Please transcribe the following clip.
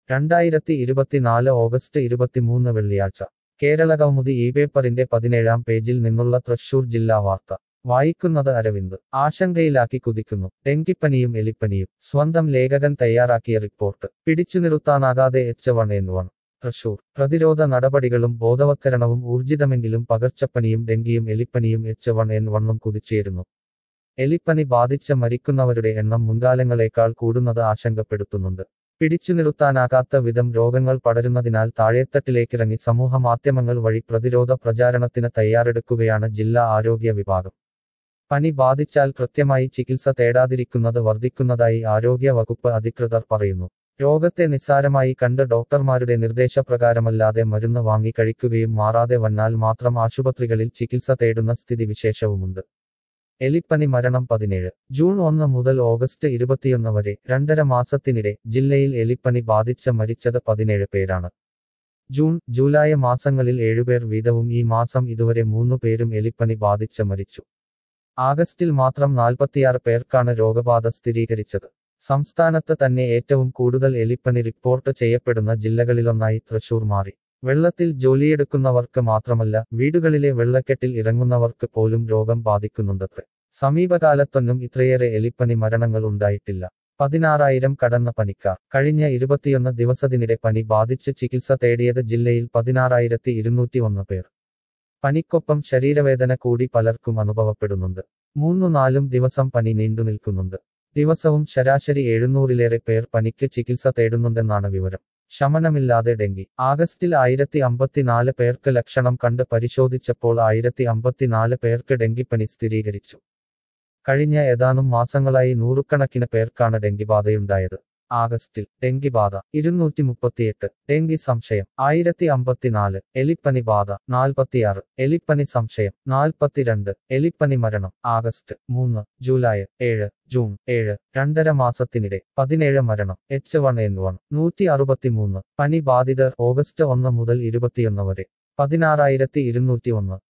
രണ്ടായിരത്തി ഇരുപത്തിനാല് ഓഗസ്റ്റ് ഇരുപത്തിമൂന്ന് വെള്ളിയാഴ്ച കേരള കൗമുദി ഈ പേപ്പറിന്റെ പതിനേഴാം പേജിൽ നിന്നുള്ള തൃശൂർ ജില്ലാ വാർത്ത വായിക്കുന്നത് അരവിന്ദ് ആശങ്കയിലാക്കി കുതിക്കുന്നു ഡെങ്കിപ്പനിയും എലിപ്പനിയും സ്വന്തം ലേഖകൻ തയ്യാറാക്കിയ റിപ്പോർട്ട് പിടിച്ചു നിർത്താനാകാതെ H one N one Thrissur പ്രതിരോധ നടപടികളും ബോധവത്കരണവും ഊർജിതമെങ്കിലും പകർച്ചപ്പനിയും ഡെങ്കിയും എലിപ്പനിയും എച്ച് വൺ എൻ വണ്ണും കുതിച്ചുയരുന്നു എലിപ്പനി ബാധിച്ച് മരിക്കുന്നവരുടെ എണ്ണം മുൻകാലങ്ങളേക്കാൾ കൂടുന്നത് ആശങ്കപ്പെടുത്തുന്നുണ്ട് പിടിച്ചു നിർത്താനാകാത്ത വിധം രോഗങ്ങൾ പടരുന്നതിനാൽ താഴേത്തട്ടിലേക്കിറങ്ങി സമൂഹ മാധ്യമങ്ങൾ വഴി പ്രതിരോധ പ്രചാരണത്തിന് തയ്യാറെടുക്കുകയാണ് ജില്ലാ ആരോഗ്യ വിഭാഗം പനി ബാധിച്ചാൽ കൃത്യമായി ചികിത്സ തേടാതിരിക്കുന്നത് വർദ്ധിക്കുന്നതായി ആരോഗ്യ വകുപ്പ് അധികൃതർ പറയുന്നു രോഗത്തെ നിസ്സാരമായി കണ്ട് ഡോക്ടർമാരുടെ നിർദ്ദേശപ്രകാരമല്ലാതെ മരുന്ന് വാങ്ങി കഴിക്കുകയും മാറാതെ വന്നാൽ മാത്രം ആശുപത്രികളിൽ ചികിത്സ തേടുന്ന സ്ഥിതിവിശേഷവുമുണ്ട് എലിപ്പനി മരണം പതിനേഴ് ജൂൺ ഒന്ന് മുതൽ ഓഗസ്റ്റ് ഇരുപത്തിയൊന്ന് വരെ രണ്ടര മാസത്തിനിടെ ജില്ലയിൽ എലിപ്പനി ബാധിച്ച് മരിച്ചത് പതിനേഴ് പേരാണ് ജൂൺ ജൂലൈ മാസങ്ങളിൽ ഏഴുപേർ വീതവും ഈ മാസം ഇതുവരെ മൂന്നു പേരും എലിപ്പനി ബാധിച്ച് മരിച്ചു ആഗസ്റ്റിൽ മാത്രം നാൽപ്പത്തിയാറ് പേർക്കാണ് രോഗബാധ സ്ഥിരീകരിച്ചത് സംസ്ഥാനത്ത് തന്നെ ഏറ്റവും കൂടുതൽ എലിപ്പനി റിപ്പോർട്ട് ചെയ്യപ്പെടുന്ന ജില്ലകളിലൊന്നായി തൃശൂർ മാറി വെള്ളത്തിൽ ജോലിയെടുക്കുന്നവർക്ക് മാത്രമല്ല വീടുകളിലെ വെള്ളക്കെട്ടിൽ ഇറങ്ങുന്നവർക്ക് പോലും രോഗം ബാധിക്കുന്നുണ്ടത്രേ സമീപകാലത്തൊന്നും ഇത്രയേറെ എലിപ്പനി മരണങ്ങൾ ഉണ്ടായിട്ടില്ല പതിനാറായിരം കടന്ന പനിക്കാർ കഴിഞ്ഞ ഇരുപത്തിയൊന്ന് ദിവസത്തിനിടെ പനി ബാധിച്ച് ചികിത്സ തേടിയത് ജില്ലയിൽ പതിനാറായിരത്തി ഇരുന്നൂറ്റി ഒന്ന് പേർ പനിക്കൊപ്പം ശരീരവേദന കൂടി പലർക്കും അനുഭവപ്പെടുന്നുണ്ട് മൂന്നു നാലും ദിവസം പനി നീണ്ടു നിൽക്കുന്നുണ്ട് ദിവസവും ശരാശരി എഴുന്നൂറിലേറെ പേർ പനിക്ക് ചികിത്സ തേടുന്നുണ്ടെന്നാണ് വിവരം ശമനമില്ലാതെ ഡെങ്കി ആഗസ്റ്റിൽ ആയിരത്തി അമ്പത്തിനാല് പേർക്ക് ലക്ഷണം കണ്ട് പരിശോധിച്ചപ്പോൾ ആയിരത്തി അമ്പത്തിനാല് പേർക്ക് ഡെങ്കിപ്പനി സ്ഥിരീകരിച്ചു കഴിഞ്ഞ ഏതാനും മാസങ്ങളായി നൂറുകണക്കിന് പേർക്കാണ് ഡെങ്കിബാധയുണ്ടായത് ആഗസ്റ്റിൽ ഡെങ്കിബാധ ഇരുന്നൂറ്റി മുപ്പത്തിയെട്ട് ഡെങ്കി സംശയം ആയിരത്തി അമ്പത്തിനാല് എലിപ്പനി ബാധ നാൽപ്പത്തിയാറ് എലിപ്പനി സംശയം നാൽപ്പത്തിരണ്ട് എലിപ്പനി മരണം ആഗസ്റ്റ് മൂന്ന് ജൂലൈ ഏഴ് ജൂൺ ഏഴ് രണ്ടര മാസത്തിനിടെ പതിനേഴ് മരണം എച്ച് വൺ എൻ വൺ നൂറ്റി അറുപത്തിമൂന്ന് പനി ബാധിതർ ഓഗസ്റ്റ് ഒന്ന് മുതൽ ഇരുപത്തിയൊന്ന് വരെ പതിനാറായിരത്തി ഇരുന്നൂറ്റി ഒന്ന്